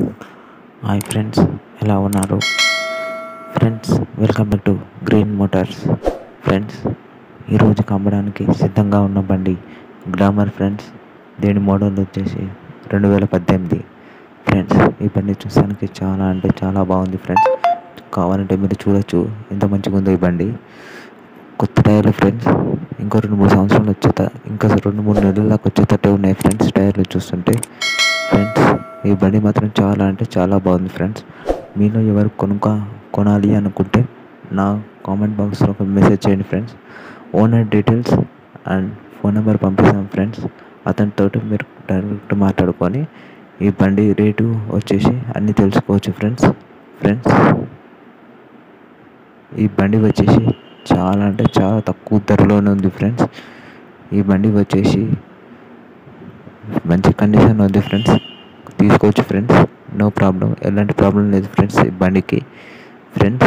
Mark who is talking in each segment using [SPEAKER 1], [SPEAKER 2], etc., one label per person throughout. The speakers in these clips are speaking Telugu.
[SPEAKER 1] హాయ్ ఫ్రెండ్స్ ఎలా ఉన్నారు friends welcome back to Green Motors friends ఈరోజు అమ్మడానికి సిద్ధంగా ఉన్న బండి గ్లామర్ ఫ్రెండ్స్ దీని మోడల్ వచ్చేసి రెండు వేల పద్దెనిమిది ఫ్రెండ్స్ ఈ బండి చూసానికి చాలా అంటే చాలా బాగుంది ఫ్రెండ్స్ కావాలంటే మీరు చూడొచ్చు ఎంత మంచిగా ఉందో ఈ బండి కొత్త టైర్లు ఫ్రెండ్స్ ఇంకో రెండు మూడు సంవత్సరాలు వచ్చేట ఇంకా రెండు మూడు నెలల దాకా వచ్చేటట్టే ఉన్నాయి ఫ్రెండ్స్ టైర్లు చూస్తుంటే ఫ్రెండ్స్ ఈ బండి మాత్రం చాలా అంటే చాలా బాగుంది ఫ్రెండ్స్ మీలో ఎవరు కొనుక్క కొనాలి అనుకుంటే నా కామెంట్ బాక్స్లో ఒక మెసేజ్ చేయండి friends owner details and phone number పంపిస్తాం ఫ్రెండ్స్ అతనితో మీరు డైరెక్ట్ మాట్లాడుకొని ఈ బండి రేటు వచ్చేసి అన్నీ తెలుసుకోవచ్చు ఫ్రెండ్స్ ఫ్రెండ్స్ ఈ బండి వచ్చేసి చాలా అంటే చాలా తక్కువ ధరలోనే ఉంది ఫ్రెండ్స్ ఈ బండి వచ్చేసి మంచి కండిషన్ ఉంది ఫ్రెండ్స్ తీసుకోవచ్చు ఫ్రెండ్స్ నో ప్రాబ్లం ఎలాంటి ప్రాబ్లం లేదు ఫ్రెండ్స్ ఈ బండికి ఫ్రెండ్స్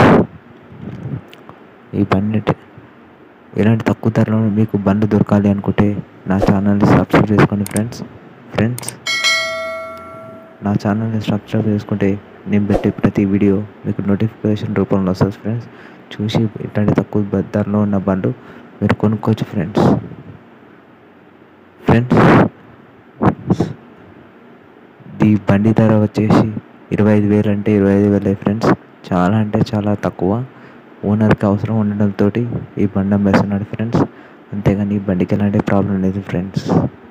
[SPEAKER 1] ఈ బండి ఇలాంటి తక్కువ ధరలో మీకు బండి దొరకాలి అనుకుంటే నా ఛానల్ని సబ్స్క్రైబ్ చేసుకోండి ఫ్రెండ్స్ ఫ్రెండ్స్ నా ఛానల్ని సబ్స్క్రైబ్ చేసుకుంటే నేను పెట్టే ప్రతి వీడియో మీకు నోటిఫికేషన్ రూపంలో వస్తుంది ఫ్రెండ్స్ చూసి ఇట్లాంటి తక్కువ ధరలో ఉన్న బండు మీరు కొనుక్కోవచ్చు ఫ్రెండ్స్ ఫ్రెండ్స్ ఈ బండి ధర వచ్చేసి ఇరవై ఐదు వేలు అంటే ఇరవై ఐదు వేలే ఫ్రెండ్స్ చాలా అంటే చాలా తక్కువ ఓనర్కి అవసరం ఉండడంతో ఈ బండి అమ్మేస్తున్నాడు ఫ్రెండ్స్ అంతేగాని ఈ బండికి ఎలాంటి ప్రాబ్లం లేదు ఫ్రెండ్స్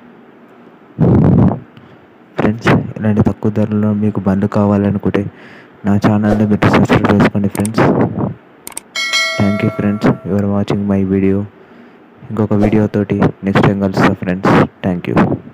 [SPEAKER 1] ఫ్రెండ్స్ ఇలాంటి తక్కువ ధరలో మీకు బండ్లు కావాలనుకుంటే నా ఛానల్ని మీరు సబ్స్క్రైబ్ చేసుకోండి friends thank you friends your watching my video ఇంకొక వీడియో తోటి నెక్స్ట్ టైం కలుస్తా ఫ్రెండ్స్ థ్యాంక్ యూ